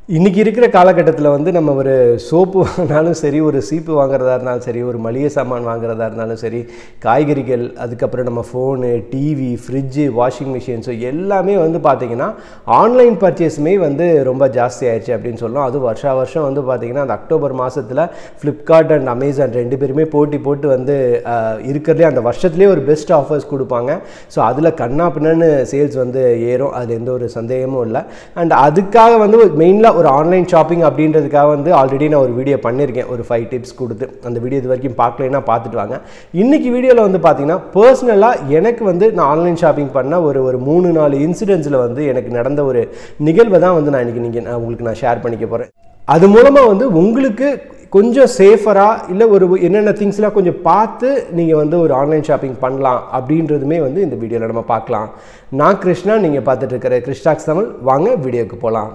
இன்றைக்கி இருக்கிற காலகட்டத்தில் வந்து நம்ம ஒரு சோப்பு வாங்கினாலும் சரி ஒரு சீப்பு வாங்குறதா இருந்தாலும் சரி ஒரு மளிகை சாமான் வாங்குறதா இருந்தாலும் சரி காய்கறிகள் அதுக்கப்புறம் நம்ம phone TV fridge washing machine so எல்லாமே வந்து பார்த்திங்கன்னா ஆன்லைன் பர்ச்சேஸுமே வந்து ரொம்ப ஜாஸ்தி ஆயிடுச்சு அப்படின்னு சொல்லலாம் அது வருஷா வருஷம் வந்து பார்த்திங்கன்னா அந்த அக்டோபர் மாதத்தில் ஃப்ளிப்கார்ட் அண்ட் அமேசான் ரெண்டு பேருமே போட்டி போட்டு வந்து ஆஹ், இருக்கிறதுலே அந்த வருஷத்துலேயே ஒரு பெஸ்ட் ஆஃபர்ஸ் கொடுப்பாங்க ஸோ அதில் கண்ணா பின்னன்னு சேல்ஸ் வந்து ஏறும் அதில் எந்த ஒரு சந்தேகமும் இல்லை அண்ட் அதுக்காக வந்து மெயினாக ஒரு ஆன்லைன் ஷாப்பிங் அப்படின்றதுக்காக வந்து ஆல்ரெடி நான் ஒரு வீடியோ பண்ணியிருக்கேன் ஒரு ஃபைவ் டிப்ஸ் கொடுத்து அந்த வீடியோ இது வரைக்கும் பார்க்கலைன்னா பார்த்துட்டு வாங்க இன்னைக்கு வீடியோவில் வந்து பார்த்தீங்கன்னா பர்சனலாக எனக்கு வந்து நான் ஆன்லைன் ஷாப்பிங் பண்ண ஒரு ஒரு மூணு நாலு இன்சிடென்ட்ஸில் வந்து எனக்கு நடந்த ஒரு நிகழ்வை தான் வந்து நான் இன்றைக்கி நீங்கள் நான் உங்களுக்கு நான் ஷேர் பண்ணிக்க போகிறேன் அது மூலமாக வந்து உங்களுக்கு கொஞ்சம் சேஃபராக இல்லை ஒரு என்னென்ன திங்ஸ்லாம் கொஞ்சம் பார்த்து நீங்கள் வந்து ஒரு ஆன்லைன் ஷாப்பிங் பண்ணலாம் அப்படின்றதுமே வந்து இந்த வீடியோவில் நம்ம பார்க்கலாம் நான் கிருஷ்ணா நீங்கள் பார்த்துட்டு இருக்கிற கிருஷ்டாக்ஸ் தமிழ் வாங்க வீடியோக்கு போகலாம்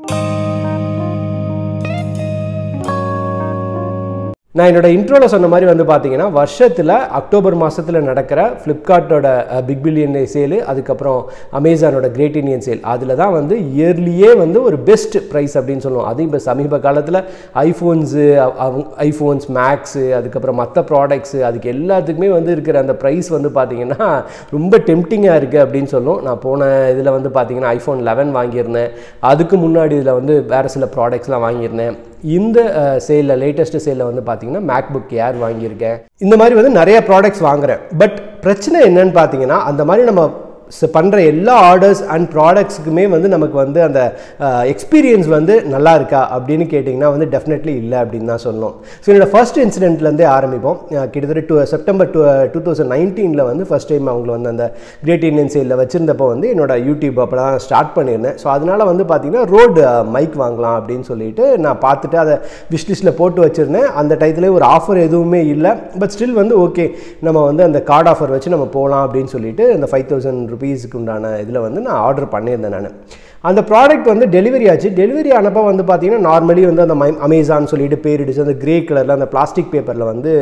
நான் என்னோட இன்ட்ரோவில் சொன்ன மாதிரி வந்து பார்த்தீங்கன்னா வருஷத்தில் அக்டோபர் மாதத்தில் நடக்கிற ஃப்ளிப்கார்ட்டோட பிக் பில்லியன் சேலு அதுக்கப்புறம் அமேசானோட கிரேட் இண்டியன் சேல் அதில் தான் வந்து இயர்லியே வந்து ஒரு பெஸ்ட் ப்ரைஸ் அப்படின்னு சொல்லுவோம் அதுவும் இப்போ சமீப காலத்தில் ஐஃபோன்ஸு ஐஃபோன்ஸ் மேக்ஸு அதுக்கப்புறம் மற்ற ப்ராடக்ட்ஸு அதுக்கு எல்லாத்துக்குமே வந்து இருக்கிற அந்த ப்ரைஸ் வந்து பார்த்தீங்கன்னா ரொம்ப டெம்டிங்காக இருக்குது அப்படின்னு சொல்லும் நான் போன இதில் வந்து பார்த்தீங்கன்னா ஐஃபோன் லெவன் வாங்கியிருந்தேன் அதுக்கு முன்னாடி இதில் வந்து வேறு சில ப்ராடக்ட்ஸ்லாம் வாங்கியிருந்தேன் இந்த சேலில் லேட்டஸ்ட் சேலில் வந்து பார்த்தீங்கன்னா மேக்புக் ஏர் வாங்கியிருக்கேன் இந்த மாதிரி வந்து நிறைய ப்ராடக்ட்ஸ் வாங்குறேன் பட் பிரச்சனை என்னன்னு பார்த்தீங்கன்னா அந்த மாதிரி நம்ம பண்ணுற எல்லா ஆர்டர்ஸ் அண்ட் ப்ராடக்ட்ஸுக்குமே வந்து நமக்கு வந்து அந்த எக்ஸ்பீரியன்ஸ் வந்து நல்லா இருக்கா அப்படின்னு கேட்டிங்கன்னா வந்து டெஃபினெட்லி இல்லை அப்படின்னு தான் சொல்லணும் ஸோ என்னோட ஃபர்ஸ்ட் இன்சிடென்ட்லேருந்தே ஆரம்பிப்போம் அஹ் கிட்டத்தட்ட two September two two thousand நைன்டீனில் வந்து ஃபஸ்ட் டைம் அவங்களை வந்து அந்த கிரேட் இண்டியன் சேலில் வச்சுருந்தப்போ வந்து என்னோட யூடியூப் அப்போ தான் ஸ்டார்ட் பண்ணியிருந்தேன் ஸோ அதனால் வந்து பார்த்தீங்கன்னா ரோடு மைக் வாங்கலாம் அப்படின்னு சொல்லிட்டு நான் பார்த்துட்டு அதை விஷ்லிஸ்ட்டில் போட்டு வச்சுருந்தேன் அந்த டயத்துலேயே ஒரு ஆஃபர் எதுவுமே இல்லை பட் ஸ்டில் வந்து ஓகே நம்ம வந்து அந்த கார்டு ஆஃபர் வச்சு நம்ம போகலாம் அப்படின்னு சொல்லிட்டு அந்த ஃபைவ் தௌசண்ட் ருபீஸுக்கு உண்டான இதில் வந்து நான் ஆர்டர் பண்ணியிருந்தேன் நான் அந்த ப்ராடக்ட் வந்து டெலிவரி ஆச்சு டெலிவரி ஆனப்போ வந்து பார்த்தீங்கன்னா நார்மலி வந்து அந்த மை- அமேசான் சொல்லிட்டு பேரிடுச்சு அந்த கிரே கலரில் அந்த பிளாஸ்டிக் பேப்பரில் வந்து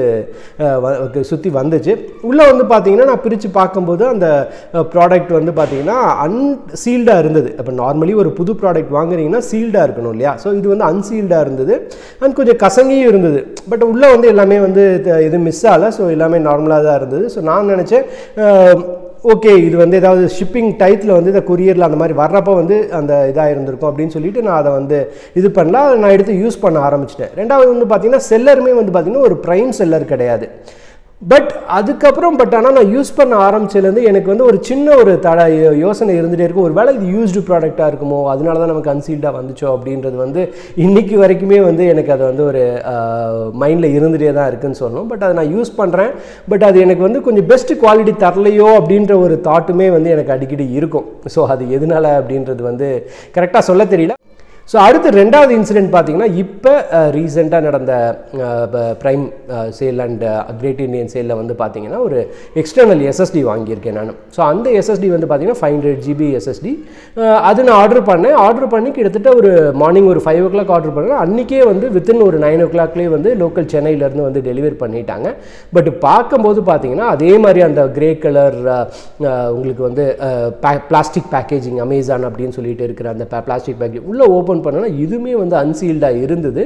சுற்றி வந்துச்சு உள்ளே வந்து பார்த்தீங்கன்னா நான் பிரித்து பார்க்கும்போது அந்த ப்ராடக்ட் வந்து பார்த்தீங்கன்னா அன்சீல்டாக இருந்தது இப்போ நார்மலி ஒரு புது ப்ராடக்ட் வாங்குறீங்கன்னா சீல்டாக இருக்கணும் இல்லையா ஸோ இது வந்து அன்சீல்டாக இருந்தது அண்ட் கொஞ்சம் கசங்கியும் இருந்தது பட் உள்ளே வந்து எல்லாமே வந்து த- எதுவும் மிஸ் ஆகலை ஸோ எல்லாமே நார்மலாக தான் இருந்தது ஸோ நான் நினச்சேன் ஓகே இது வந்து ஏதாவது ஷிப்பிங் டயத்தில் வந்து இந்த கொரியரில் அந்த மாதிரி வர்றப்போ வந்து அந்த இதாக இருந்திருக்கும் அப்படின்னு சொல்லிட்டு நான் அதை வந்து இது பண்ணல அதை நான் எடுத்து யூஸ் பண்ண ஆரம்பிச்சிட்டேன் ரெண்டாவது வந்து பார்த்தீங்கன்னா செல்லருமே வந்து பார்த்தீங்கன்னா ஒரு ப்ரைம் செல்லர் கிடையாது பட் அதுக்கப்புறம் பட் ஆனால் நான் யூஸ் பண்ண ஆரம்பிச்சதுலேருந்து எனக்கு வந்து ஒரு சின்ன ஒரு தட யோ- யோசனை இருந்துகிட்டே இருக்கும் ஒரு வேளை இது யூஸ்டு ப்ராடக்டாக இருக்குமோ அதனால தான் நமக்கு அன்சீல்டாக வந்துச்சோ அப்படின்றது வந்து இன்னைக்கு வரைக்குமே வந்து எனக்கு அது வந்து ஒரு மைண்டில் இருந்துகிட்டே தான் இருக்குன்னு சொல்லணும் பட் அதை நான் யூஸ் பண்ணுறேன் பட் அது எனக்கு வந்து கொஞ்சம் பெஸ்ட் குவாலிட்டி தரலையோ அப்படின்ற ஒரு தாட்டுமே வந்து எனக்கு அடிக்கடி இருக்கும் ஸோ அது எதனால அப்படின்றது வந்து கரெக்டாக சொல்ல தெரியல ஸோ அடுத்து ரெண்டாவது இன்சிடென்ட் பார்த்தீங்கன்னா இப்போ ரீசெண்டாக நடந்த prime sale and great Indian சேலில் வந்து பார்த்தீங்கன்னா ஒரு எக்ஸ்டர்னல் எஸ்எஸ்டி வாங்கியிருக்கேன் நான் ஸோ அந்த எஸ்எஸ்டி வந்து பார்த்தீங்கன்னா ஃபைவ் ஹண்ட்ரட் ஜிபி எஸ்எஸ்டி அது நான் ஆர்டர் பண்ணேன் ஆர்டர் பண்ணி கிட்டத்தட்ட ஒரு மார்னிங் ஒரு ஃபைவ் ஓ கிளாக் ஆர்டர் பண்ணேன் அன்றைக்கே வந்து வித்தின் ஒரு நைன் ஓ கிளாக்லேயே வந்து லோக்கல் சென்னையிலேருந்து வந்து டெலிவரி பண்ணிட்டாங்க பட் பார்க்கும்போது பார்த்தீங்கன்னா அதே மாதிரி அந்த கிரே கலர் உங்களுக்கு வந்து பிளாஸ்டிக் பேக்கேஜிங் அமேசான் அப்படின்னு சொல்லிட்டு இருக்கிற அந்த பிளாஸ்டிக் பேக்கேஜ் உள்ளே ஓப்பன் பண்ணனா இதுவுமே வந்து அன்சீல்டாக இருந்தது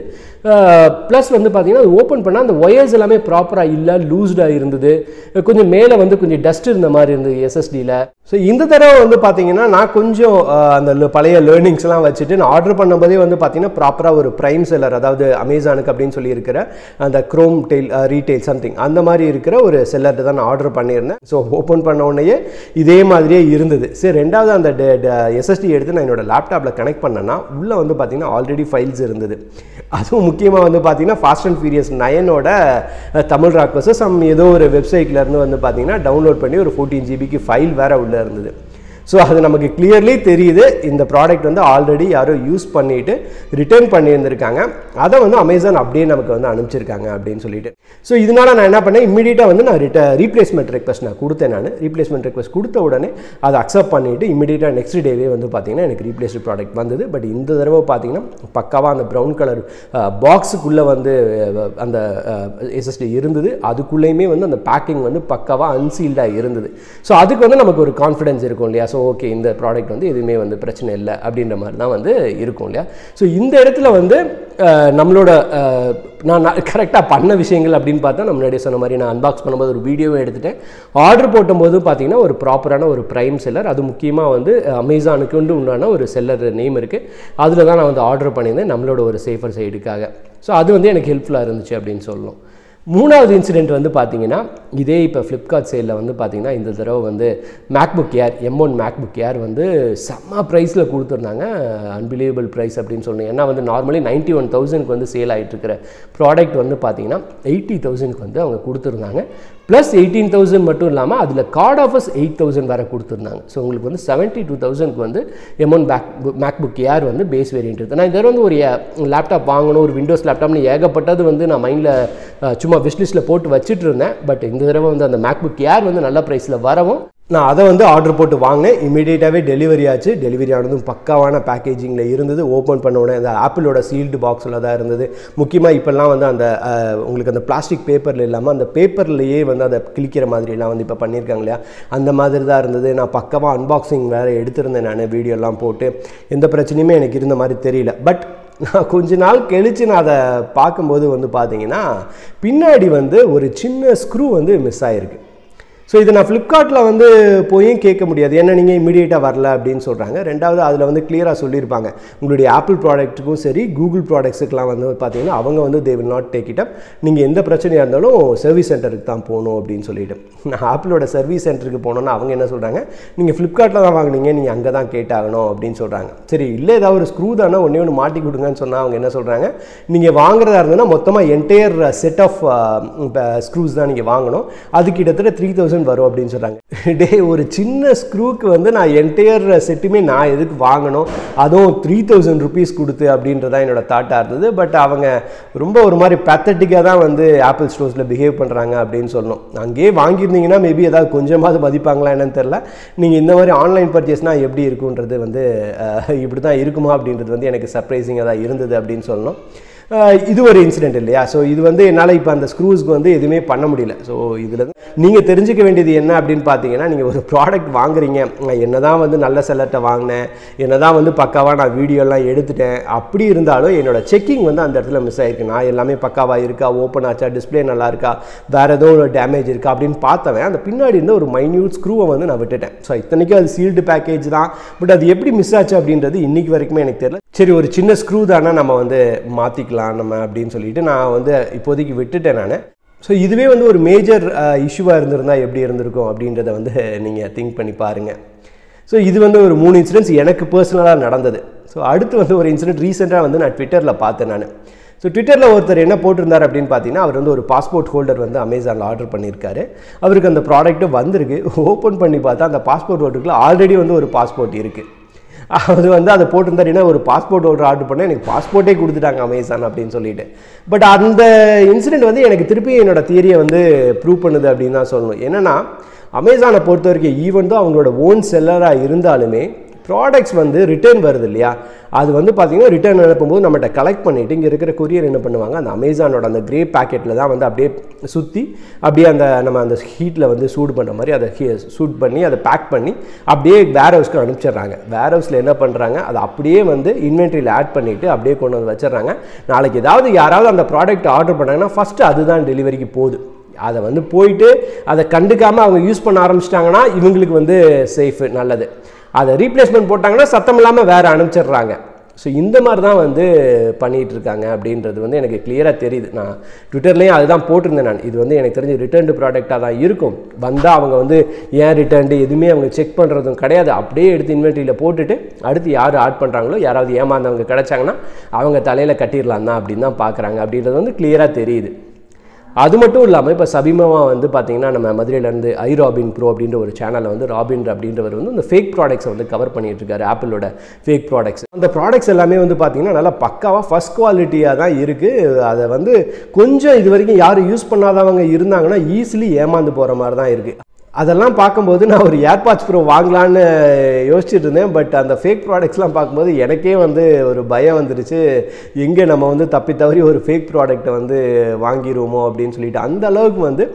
ப்ளஸ் வந்து பார்த்தீங்கன்னா அது ஓப்பன் பண்ணால் அந்த ஒயர்ஸ் எல்லாமே ப்ராப்பராக இல்லை லூஸ்டாக இருந்தது கொஞ்சம் மேலே வந்து கொஞ்சம் டஸ்ட் இருந்த மாதிரி இருந்தது எஸ்எஸ்டியில் ஸோ இந்த தடவை வந்து பார்த்தீங்கன்னா நான் கொஞ்சம் அஹ், அந்த le- பழைய லேர்னிங்ஸ்லாம் வச்சுட்டு நான் ஆர்டர் பண்ணும்போதே வந்து பார்த்தீங்கன்னா ப்ராப்பராக ஒரு ப்ரைம் செல்லர் அதாவது அமேசானுக்கு அப்படின்னு சொல்லி இருக்கிற அந்த க்ரோம் டெயில் ரீட்டைல் சம்திங் அந்த மாதிரி இருக்கிற ஒரு செல்லர்ட்டு தான் நான் ஆர்டர் பண்ணியிருந்தேன் ஸோ ஓப்பன் பண்ண உடனேயே இதே மாதிரியே இருந்தது சரி ரெண்டாவது அந்த எஸ்எஸ்டி எடுத்து நான் என்னோட லேப்டாப்பில் கனெக்ட் பண்ணேன்னா உள்ளே வந்து பார்த்தீங்கன்னா ஆல்ரெடி ஃபைல்ஸ் இருந்தது அதுவும் முக்கியமாக வந்து பார்த்தீங்கன்னா ஃபாஸ்ட் அண்ட் ஃபீரியஸ் நயனோட தமிழ் ராக் சம் ஏதோ ஒரு வெப்சைட்ல இருந்து வந்து பார்த்தீங்கன்னா டவுன்லோட் பண்ணி ஒரு ஃபோர்டீன் ஜிபிக்கு ஃபைல் வேற உள்ளே இருந்தது ஸோ அது நமக்கு கிளியர்லி தெரியுது இந்த ப்ராடக்ட் வந்து ஆல்ரெடி யாரோ யூஸ் பண்ணிட்டு ரிட்டர்ன் பண்ணியிருந்திருக்காங்க அதை வந்து அமேசான் அப்படியே நமக்கு வந்து அனுப்பிச்சிருக்காங்க அப்படின்னு சொல்லிட்டு ஸோ இதனால நான் என்ன பண்ணேன் இமீடியட்டாக வந்து நான் ரிட்ட ரீப்ளேஸ்மெண்ட் ரெக்வஸ்ட் நான் கொடுத்தேன் நான் ரீப்ளேஸ்மெண்ட் ரெக்வஸ்ட் கொடுத்த உடனே அதை அக்செப்ட் பண்ணிட்டு இமீடியட்டாக நெக்ஸ்ட் டேவே வந்து பார்த்தீங்கன்னா எனக்கு ரீப்ளேஸ்டு ப்ராடக்ட் வந்தது பட் இந்த தடவை பார்த்தீங்கன்னா பக்காவாக அந்த ப்ரௌன் கலர் பாக்ஸுக்குள்ளே வந்து அஹ், அந்த எஸ்எஸ்டி இருந்தது அதுக்குள்ளேயுமே வந்து அந்த பேக்கிங் வந்து பக்காவாக அன்சீல்டாக இருந்தது ஸோ அதுக்கு வந்து நமக்கு ஒரு கான்ஃபிடன்ஸ் இருக்கும் இல்லையா ஸோ ஓகே இந்த ப்ராடக்ட் வந்து எதுவுமே வந்து பிரச்சனை இல்லை அப்படின்ற மாதிரி தான் வந்து இருக்கும் இல்லையா ஸோ இந்த இடத்துல வந்து அஹ், நம்மளோட அஹ், நான் கரெக்டாக பண்ண விஷயங்கள் அப்படின்னு பார்த்தா நான் முன்னாடியே சொன்ன மாதிரி நான் அன்பாக்ஸ் பண்ணும்போது ஒரு வீடியோவும் எடுத்துட்டேன் ஆர்டர் போட்டும்போது பார்த்தீங்கன்னா ஒரு ப்ராப்பரான ஒரு ப்ரைம் செல்லர் அது முக்கியமாக வந்து அமேசானுக்கு வந்து உண்டான ஒரு செல்லர் நேம் இருக்குது அதில் தான் நான் வந்து ஆர்டர் பண்ணியிருந்தேன் நம்மளோட ஒரு சேஃபர் சைடுக்காக ஸோ அது வந்து எனக்கு ஹெல்ப்ஃபுல்லாக இருந்துச்சு அப்படின்னு சொல்லணும் மூணாவது இன்சிடெண்ட் வந்து பார்த்தீங்கன்னா இதே இப்போ ஃப்ளிப்கார்ட் சேலில் வந்து பார்த்தீங்கன்னா இந்த தடவை வந்து MacBook Air M one MacBook Air வந்து செம்ம ப்ரைஸில் கொடுத்துருந்தாங்க அன்பிலீவபிள் ப்ரைஸ் அப்படின்னு சொன்னேன் ஏன்னா வந்து நார்மலி நைன்ட்டி ஒன் தௌசண்ட்க்கு வந்து சேல் ஆகிட்டு இருக்கிற ப்ராடக்ட் வந்து பார்த்தீங்கன்னா எயிட்டி தௌசண்ட்க்கு வந்து அவங்க கொடுத்துருந்தாங்க ப்ளஸ் எயிட்டீன் தௌசண்ட் மட்டும் இல்லாமல் அதில் கார்ட் ஆஃபர்ஸ் எயிட் தௌசண்ட் வேறு கொடுத்துருந்தாங்க ஸோ உங்களுக்கு வந்து செவன்ட்டி டூ தௌசண்ட்க்கு வந்து M one pack MacBook Air வந்து பேஸ் வேரியன்ட் இருக்குது நான் இதில் வந்து ஒரு லேப்டாப் வாங்கணும் ஒரு விண்டோஸ் லேப்டாப்னு ஏகப்பட்டது வந்து நான் மைண்டில் சும்மா விஷ்லிஸ்ட்டில் போட்டு வச்சுட்டு இருந்தேன் பட் இந்த தடவை வந்து அந்த மேக்புக் ஏர் வந்து நல்ல ப்ரைஸில் வரவும் நான் அதை வந்து ஆர்டர் போட்டு வாங்கினேன் இமீடியட்டாகவே டெலிவரி ஆச்சு டெலிவரி ஆனதும் பக்காவான பேக்கேஜிங்கில் இருந்தது ஓப்பன் பண்ண உடனே அந்த ஆப்பிளோட சீல்டு பாக்ஸில் தான் இருந்தது முக்கியமாக இப்போல்லாம் வந்து அந்த அஹ், உங்களுக்கு அந்த பிளாஸ்டிக் பேப்பரில் இல்லாமல் அந்த பேப்பர்லேயே வந்து அதை கிழிக்கிற மாதிரிலாம் வந்து இப்போ பண்ணியிருக்காங்க இல்லையா அந்த மாதிரி தான் இருந்தது நான் பக்கமாக அன்பாக்சிங் வேறு எடுத்திருந்தேன் நான் வீடியோலாம் போட்டு எந்த பிரச்சனையுமே எனக்கு இருந்த மாதிரி தெரியல பட் நான் கொஞ்ச நாள் கழித்து நான் அதை பார்க்கும்போது வந்து பார்த்தீங்கன்னா பின்னாடி வந்து ஒரு சின்ன ஸ்க்ரூ வந்து மிஸ் ஆகிருக்கு ஸோ இதை நான் ஃப்ளிப்கார்ட்டில் வந்து போயும் கேட்க முடியாது ஏன்னா நீங்கள் இமீடியட்டாக வரல அப்படின்னு சொல்கிறாங்க ரெண்டாவது அதில் வந்து கிளியராக சொல்லியிருப்பாங்க உங்களுடைய ஆப்பிள் ப்ராடக்ட்டுக்கும் சரி கூகுள் ப்ராடக்ட்ஸுக்கெலாம் வந்து பார்த்தீங்கன்னா அவங்க வந்து they will not take it up நீங்கள் எந்த பிரச்சனையாக இருந்தாலும் சர்வீஸ் சென்டருக்கு தான் போகணும் அப்படின்னு சொல்லிட்டு நான் ஆப்பிளோட சர்வீஸ் சென்டருக்கு போனோன்னா அவங்க என்ன சொல்கிறாங்க நீங்கள் ஃப்ளிப்கார்ட்டில் தான் வாங்குனீங்க நீங்கள் அங்கே தான் கேட்டாகணும் அப்படின்னு சொல்கிறாங்க சரி இல்லை ஏதாவது ஒரு ஸ்க்ரூ தானே ஒன்றே ஒன்று மாட்டி கொடுங்கன்னு சொன்னால் அவங்க என்ன சொல்கிறாங்க நீங்கள் வாங்குறதா இருந்ததுன்னா மொத்தமாக என்டையர் செட் ஆஃப் ஸ்க்ரூஸ் தான் நீங்கள் வாங்கணும் அது கிட்டத்தட்ட த்ரீ தௌசண்ட் வரும் அப்படின்னு சொல்கிறாங்க டே ஒரு சின்ன ஸ்க்ரூக்கு வந்து நான் என்டையர் செட்டுமே நான் எதுக்கு வாங்கணும் அதுவும் த்ரீ தௌசண்ட் ருபீஸ் கொடுத்து அப்படின்றதா என்னோட தாட்டாக இருந்தது பட் அவங்க ரொம்ப ஒரு மாதிரி பேத்தட்டிக்காக தான் வந்து ஆப்பிள் ஸ்டோர்ஸில் பிஹேவ் பண்ணுறாங்க அப்படின்னு சொல்லணும் அங்கேயே வாங்கியிருந்தீங்கன்னா மேபி ஏதாவது கொஞ்சமாவது மதிப்பாங்களா என்னன்னு தெரில நீங்கள் இந்த மாதிரி ஆன்லைன் பர்ச்சேஸ்னால் எப்படி இருக்குன்றது வந்து அஹ், இப்படி தான் இருக்குமா அப்படின்றது வந்து எனக்கு சர்ப்ரைசிங்காக தான் இருந்தது அப்படின்னு சொல்லணும் அஹ், இது ஒரு இன்சிடென்ட் இல்லையா ஸோ இது வந்து என்னால் இப்போ அந்த ஸ்க்ரூஸ்க்கு வந்து எதுவுமே பண்ண முடியல ஸோ இதில் நீங்கள் தெரிஞ்சுக்க வேண்டியது என்ன அப்படின்னு பார்த்தீங்கன்னா நீங்கள் ஒரு ப்ராடக்ட் வாங்குறீங்க என்ன தான் வந்து நல்ல செல்லர்கிட்ட வாங்கினேன் என்ன தான் வந்து பக்காவாக நான் வீடியோலாம் எடுத்துட்டேன் அப்படி இருந்தாலும் என்னோட செக்கிங் வந்து அந்த இடத்துல மிஸ் ஆயிருக்கு நான் எல்லாமே பக்காவாக இருக்கா ஓப்பன் ஆச்சா டிஸ்ப்ளே நல்லா இருக்கா வேறு ஏதோ ஒரு டேமேஜ் இருக்கா அப்படின்னு பார்த்தவன் அந்த பின்னாடி இருந்த ஒரு மைன்யூட் ஸ்க்ரூவை வந்து நான் விட்டுட்டேன் ஸோ இத்தனைக்கும் அது சீல்டு பேக்கேஜ் தான் பட் அது எப்படி மிஸ் ஆச்சு அப்படின்றது இன்னைக்கு வரைக்குமே எனக்கு தெரியல சரி ஒரு சின்ன ஸ்க்ரூ தானே நம்ம வந்து மாற்றிக்கலாம் நம்ம அப்படின்னு சொல்லிட்டு நான் வந்து இப்போதைக்கு விட்டுட்டேன் நான் ஸோ இதுவே வந்து ஒரு மேஜர் இஷ்யூவாக இருந்திருந்தால் எப்படி இருந்திருக்கும் அப்படின்றத வந்து நீங்கள் திங்க் பண்ணி பாருங்கள் ஸோ இது வந்து ஒரு மூணு இன்சிடென்ட்ஸ் எனக்கு பர்சனலாக நடந்தது ஸோ அடுத்து வந்து ஒரு இன்சிடென்ட் ரீசெண்டாக வந்து நான் ட்விட்டரில் பார்த்தேன் நான் ஸோ ட்விட்டரில் ஒருத்தர் என்ன போட்டிருந்தார் அப்படின்னு பார்த்தீங்கன்னா அவர் வந்து ஒரு பாஸ்போர்ட் ஹோல்டர் வந்து அமேசானில் ஆர்டர் பண்ணியிருக்காரு அவருக்கு அந்த ப்ராடக்ட்டும் வந்திருக்கு ஓப்பன் பண்ணி பார்த்தா அந்த பாஸ்போர்ட் ஹோல்டருக்குள்ள ஆல்ரெடி வந்து ஒரு பாஸ்போர்ட் இருக்குது அது வந்து அதை போட்டிருந்தார் ஏன்னா ஒரு பாஸ்போர்ட் ஒரு ஆர்டர் பண்ணேன் எனக்கு பாஸ்போர்ட்டே கொடுத்துட்டாங்க அமேசான் அப்படின்னு சொல்லிட்டு பட் அந்த இன்சிடென்ட் வந்து எனக்கு திருப்பி என்னோட தியரியை வந்து ப்ரூவ் பண்ணுது அப்படின்னு தான் சொல்லணும் என்னன்னா அமேசானை பொறுத்த வரைக்கும் ஈவன் தான் அவங்களோட ஓன் செல்லராக இருந்தாலுமே ப்ராடக்ட்ஸ் வந்து ரிட்டர்ன் வருது இல்லையா அது வந்து பார்த்தீங்கன்னா ரிட்டர்ன் அனுப்பும்போது நம்மகிட்ட கலெக்ட் பண்ணிவிட்டு இங்கே இருக்கிற கொரியர் என்ன பண்ணுவாங்க அந்த அமேசானோட அந்த கிரே பேக்கெட்டில் தான் வந்து அப்படியே சுற்றி அப்படியே அந்த நம்ம அந்த ஹீட்டில் வந்து சூடு பண்ணுற மாதிரி அதை சூட் பண்ணி அதை பேக் பண்ணி அப்படியே வேர் ஹவுஸ்க்கு அனுப்பிச்சிடுறாங்க வேர் ஹவுஸில் என்ன பண்ணுறாங்க அதை அப்படியே வந்து இன்வென்ட்ரியில் ஆட் பண்ணிவிட்டு அப்படியே கொண்டு வந்து வச்சிடுறாங்க நாளைக்கு ஏதாவது யாராவது அந்த ப்ராடக்ட் ஆர்டர் பண்ணாங்கன்னா ஃபஸ்ட்டு அதுதான் டெலிவரிக்கு போகுது அதை வந்து போயிட்டு அதை கண்டுக்காமல் அவங்க யூஸ் பண்ண ஆரம்பிச்சிட்டாங்கன்னா இவங்களுக்கு வந்து சேஃபு நல்லது அதை ரீப்ளேஸ்மெண்ட் போட்டாங்கன்னா சத்தம் இல்லாமல் வேறு அனுப்பிச்சிடுறாங்க ஸோ இந்த மாதிரி தான் வந்து பண்ணிகிட்டு இருக்காங்க அப்படின்றது வந்து எனக்கு கிளியராக தெரியுது நான் ட்விட்டர்லேயும் அதுதான் போட்டிருந்தேன் நான் இது வந்து எனக்கு தெரிஞ்சு ரிட்டர்ன்டு ப்ராடக்டாக தான் இருக்கும் வந்தால் அவங்க வந்து ஏன் ரிட்டர்ன்டு எதுவுமே அவங்க செக் பண்ணுறதும் கிடையாது அப்படியே எடுத்து இன்வென்ட்ரியில் போட்டுட்டு அடுத்து யார் ஆட் பண்ணுறாங்களோ யாராவது ஏமாந்தவங்க கிடச்சாங்கன்னா அவங்க தலையில் கட்டிடலாம் தான் அப்படின்னு தான் பார்க்குறாங்க அப்படின்றது வந்து கிளியராக தெரியுது அது மட்டும் இல்லாமல் இப்போ சமீபமாக வந்து பார்த்தீங்கன்னா நம்ம மதுரையிலேருந்து ஐ ராபின் ப்ரோ அப்படின்ற ஒரு சேனலில் வந்து ராபின் அப்படின்றவர் வந்து இந்த ஃபேக் ப்ராடக்ட்ஸை வந்து கவர் பண்ணிட்டு இருக்காரு ஆப்பிளோட ஃபேக் ப்ராடக்ட்ஸ் அந்த ப்ராடக்ட்ஸ் எல்லாமே வந்து பார்த்தீங்கன்னா நல்லா பக்காவாக ஃபஸ்ட் குவாலிட்டியாக தான் இருக்குது அதை வந்து கொஞ்சம் இது வரைக்கும் யாரும் யூஸ் பண்ணாதவங்க இருந்தாங்கன்னா ஈஸிலி ஏமாந்து போகிற மாதிரி தான் இருக்குது அதெல்லாம் பார்க்கும்போது நான் ஒரு ஏர்பாட்ஸ் ப்ரோ வாங்கலான்னு யோசிச்சுட்டு இருந்தேன் பட் அந்த ஃபேக் ப்ராடக்ட்ஸ்லாம் பார்க்கும்போது எனக்கே வந்து ஒரு பயம் வந்துருச்சு எங்கே நம்ம வந்து தப்பி தவறி ஒரு ஃபேக் ப்ராடக்ட்டை வந்து வாங்கிடுவோமோ அப்படின்னு சொல்லிட்டு அந்த அளவுக்கு வந்து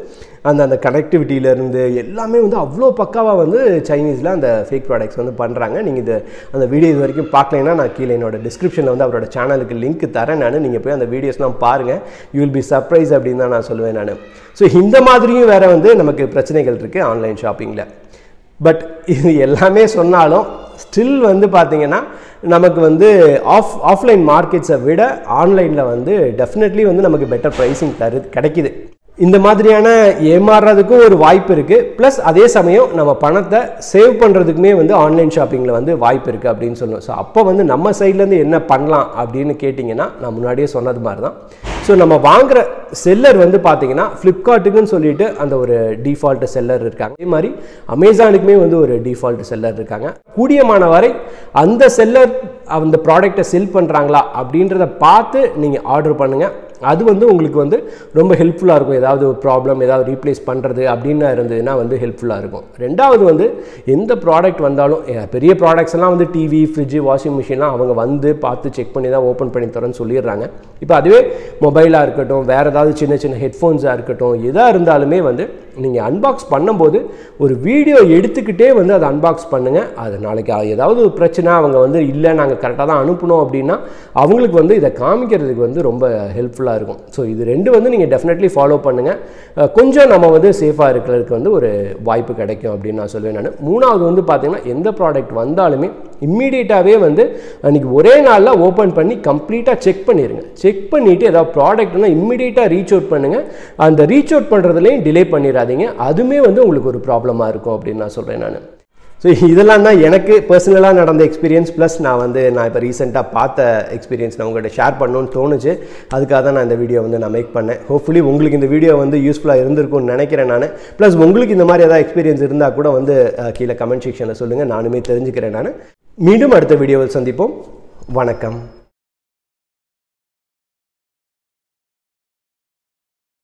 அந்த அந்த கனெக்டிவிட்டியிலேருந்து எல்லாமே வந்து அவ்வளோ பக்காவாக வந்து சைனீஸில் அந்த ஃபேக் ப்ராடக்ட்ஸ் வந்து பண்ணுறாங்க நீங்கள் இது அந்த வீடியோ இது வரைக்கும் பார்க்கலைன்னா நான் கீழே என்னோட டிஸ்கிரிப்ஷனில் வந்து அவரோட சேனலுக்கு லிங்க் தரேன் நான் நீங்கள் போய் அந்த வீடியோஸ்லாம் பாருங்கள் யூ வில் பி சர்ப்ரைஸ் அப்படின்னு தான் நான் சொல்லுவேன் நான் ஸோ இந்த மாதிரியும் வேறு வந்து நமக்கு பிரச்சனைகள் இருக்குது ஆன்லைன் ஷாப்பிங்கில் பட் இது எல்லாமே சொன்னாலும் ஸ்டில் வந்து பார்த்தீங்கன்னா நமக்கு வந்து ஆஃப் ஆஃப்லைன் மார்க்கெட்ஸை விட ஆன்லைனில் வந்து டெஃபினெட்லி வந்து நமக்கு பெட்டர் ப்ரைஸிங் தரு கிடைக்குது இந்த மாதிரியான ஏமாறுறதுக்கும் ஒரு வாய்ப்பு இருக்குது ப்ளஸ் அதே சமயம் நம்ம பணத்தை சேவ் பண்ணுறதுக்குமே வந்து ஆன்லைன் ஷாப்பிங்கில் வந்து வாய்ப்பு இருக்குது அப்படின்னு சொல்லணும் ஸோ அப்போ வந்து நம்ம சைட்லேருந்து என்ன பண்ணலாம் அப்படின்னு கேட்டிங்கன்னா நான் முன்னாடியே சொன்னது மாதிரி தான் ஸோ நம்ம வாங்குற செல்லர் வந்து பார்த்தீங்கன்னா ஃப்ளிப்கார்ட்டுக்குன்னு சொல்லிட்டு அந்த ஒரு டிஃபால்ட் செல்லர் இருக்காங்க அதே மாதிரி அமேசானுக்குமே வந்து ஒரு டிஃபால்ட் செல்லர் இருக்காங்க கூடியமான வரை அந்த செல்லர் அந்த ப்ராடக்டை செல் பண்ணுறாங்களா அப்படின்றத பார்த்து நீங்கள் ஆர்டர் பண்ணுங்கள் அது வந்து உங்களுக்கு வந்து ரொம்ப ஹெல்ப்ஃபுல்லாக இருக்கும் ஏதாவது ஒரு ப்ராப்ளம் ஏதாவது ரீப்ளேஸ் பண்ணுறது அப்படின்னு இருந்ததுன்னா வந்து ஹெல்ப்ஃபுல்லாக இருக்கும் ரெண்டாவது வந்து எந்த ப்ராடக்ட் வந்தாலும் எ, பெரிய ப்ராடக்ட்ஸ் எல்லாம் வந்து டிவி ஃப்ரிட்ஜு வாஷிங் மிஷின்லாம் அவங்க வந்து பார்த்து செக் பண்ணி தான் ஓப்பன் பண்ணி தரேன்னு சொல்லிடுறாங்க இப்போ அதுவே மொபைலாக இருக்கட்டும் வேறு ஏதாவது சின்ன சின்ன ஹெட்ஃபோன்ஸாக இருக்கட்டும் எதாக இருந்தாலுமே வந்து நீங்கள் அன்பாக்ஸ் பண்ணும்போது ஒரு வீடியோ எடுத்துக்கிட்டே வந்து அதை அன்பாக்ஸ் பண்ணுங்கள் அது நாளைக்கு அது ஏதாவது ஒரு பிரச்சனை அவங்க வந்து இல்லை நாங்கள் கரெக்டாக தான் அனுப்பணும் அப்படின்னா அவங்களுக்கு வந்து இதை காமிக்கிறதுக்கு வந்து ரொம்ப ஹெல்ப்ஃபுல்லாக இருக்கும் ஸோ இது ரெண்டு வந்து நீங்கள் டெஃபினெட்லி ஃபாலோ பண்ணுங்கள் அஹ் கொஞ்சம் நம்ம வந்து சேஃபாக இருக்கிறதுக்கு வந்து ஒரு வாய்ப்பு கிடைக்கும் அப்படின்னு நான் சொல்லுவேன் நான் மூணாவது வந்து பார்த்தீங்கன்னா எந்த ப்ராடக்ட் வந்தாலுமே இம்மீடியட்டாகவே வந்து அன்றைக்கி ஒரே நாளில் ஓப்பன் பண்ணி கம்ப்ளீட்டாக செக் பண்ணிடுங்க செக் பண்ணிவிட்டு ஏதாவது ப்ராடக்ட்னா இம்மீடியட்டாக ரீச் அவுட் பண்ணுங்கள் அந்த ரீச் அவுட் பண்ணுறதுலையும் டிலே பண்ணிடாதீங்க அதுவுமே வந்து உங்களுக்கு ஒரு ப்ராப்ளமாக இருக்கும் அப்படின்னு நான் சொல்கிறேன் நான் ஸோ இதெல்லாம் தான் எனக்கு பர்சனலாக நடந்த எக்ஸ்பீரியன்ஸ் ப்ளஸ் நான் வந்து நான் இப்போ ரீசெண்டாக பார்த்த எக்ஸ்பீரியன்ஸ் நான் உங்கள்கிட்ட ஷேர் பண்ணணும்னு தோணுச்சு அதுக்காக தான் நான் இந்த வீடியோ வந்து நான் மேக் பண்ணேன் ஹோப்ஃபுல்லி உங்களுக்கு இந்த வீடியோ வந்து யூஸ்ஃபுல்லாக இருந்திருக்கும்னு நினைக்கிறேன் நான் ப்ளஸ் உங்களுக்கு இந்த மாதிரி ஏதாவது எக்ஸ்பீரியன்ஸ் இருந்தால் கூட வந்து அஹ், கீழே கமெண்ட் செக்ஷனில் சொல்லுங்கள் நானுமே தெரிஞ்சுக்கிறேன் நான் மீண்டும் அடுத்த வீடியோவில் சந்திப்போம் வணக்கம்